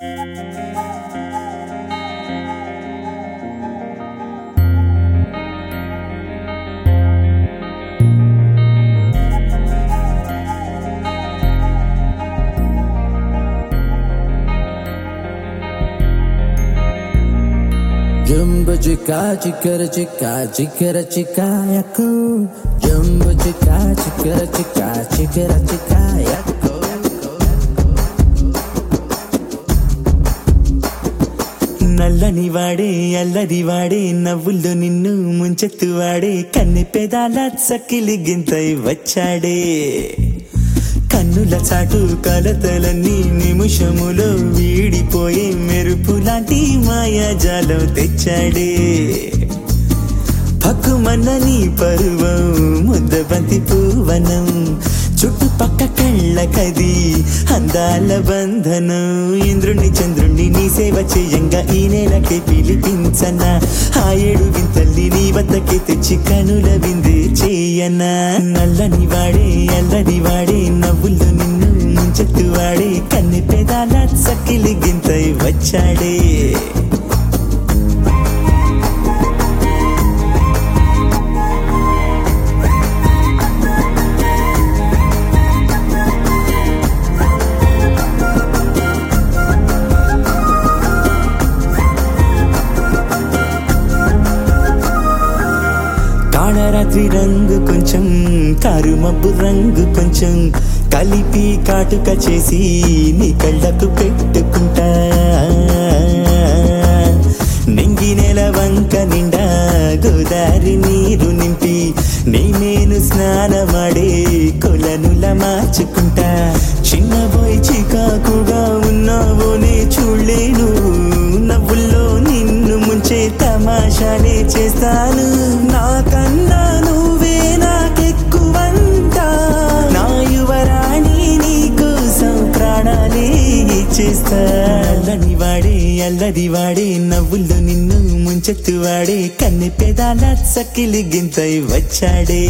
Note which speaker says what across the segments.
Speaker 1: Jumbo chica, chicara chica, chicara chica, yako. Jumbo chica, chicara chica, chicara chica, yako.
Speaker 2: నల్లని వాడే అల్లరి వాడే నవ్వుల్లో నిన్ను ముంచెత్తు వాడే కన్నె పెదాల సక్కిలి గింతై వచ్చాడే కన్నుల చాటు కలతలన్నీ నిమిషములో వీడిపోయే మెరుపు లాంటి మాయాజాలం తెచ్చాడే పక్కుమన్నని పరువం ముద్దబంతి పూవనం చుట్టుపక్క కళ్ళకది అందాల బంధనం ఇంద్రుణ్ణి చంద్రుణ్ణి నీ సేవ చేయంగా ఈ నేలకి పిలిపించనా ఆ ఏడు వింతల్ని నీ వద్దకి తెచ్చి కనుల విందు చేయనా నల్లని వాడే అల్లరి వాడే నవ్వుల్లో నిన్ను ముంచెత్తు వాడే కన్నె పెదాల సక్కిలి గింతై వచ్చాడే కాళరాత్రి రంగు కొంచెం కారు మబ్బు రంగు కొంచెం కలిపి కాటుక చేసి నీ కళ్ళకు పెట్టుకుంటా నింగి నెల వంక నిండా గోదారి నీరు నింపి నీ నేను స్నానమాడే కొలనుల మార్చుకుంటా చిన్న పోయి చికాకుగా ఉన్నావో నే చూడలేను నవ్వుల్లో నిన్ను ముంచే తమాషాలే చేస్తాను నాకన్నా నువ్వే నాకెక్కువంట నా యువరాణి నీ కోసం ప్రాణాలే చేస్తా అల్లని వాడే అల్లరి వాడే నవ్వుల్లో నిన్ను ముంచెత్తు వాడే కన్నె పెదాల సక్కిలి గింతై వచ్చాడే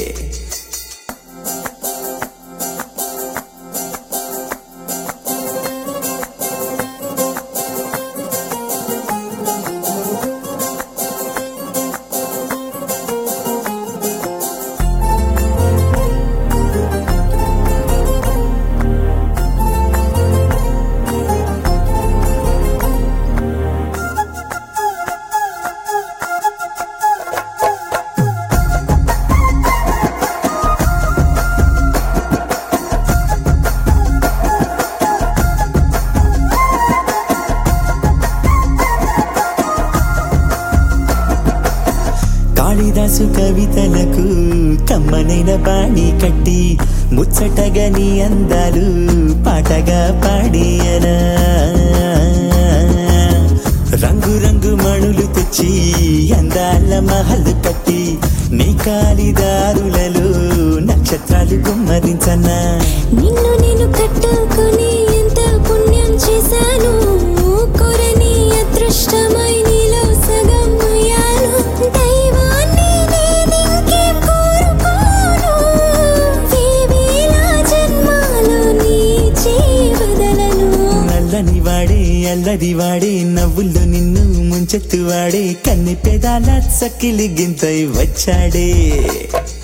Speaker 2: కాళిదాసు కవితలకు కమ్మనైన బాణి కట్టి ముచ్చటగా నీ అందాలు పాటగా పాడియనా రంగు రంగు మణులు తెచ్చి అందాల మహల్ కట్టి నీ కాలిదారులలో నక్షత్రాలు గుమ్మరించనా
Speaker 3: నిన్ను నేను కట్టుకుని ఎంత పుణ్యం చేశాను కొరని అదృష్టమై నీలో సగం అయ్యాను దైవాన్ని నేనింకేం కోరుకోను వేవేల జన్మాలు నీ జీవదలను
Speaker 2: నల్లని వాడే అల్లరి వాడే నవ్వుల్లో నిన్ను ముంచెత్తు వాడే కన్నె పెదాల సక్కిలి గింతై వచ్చాడే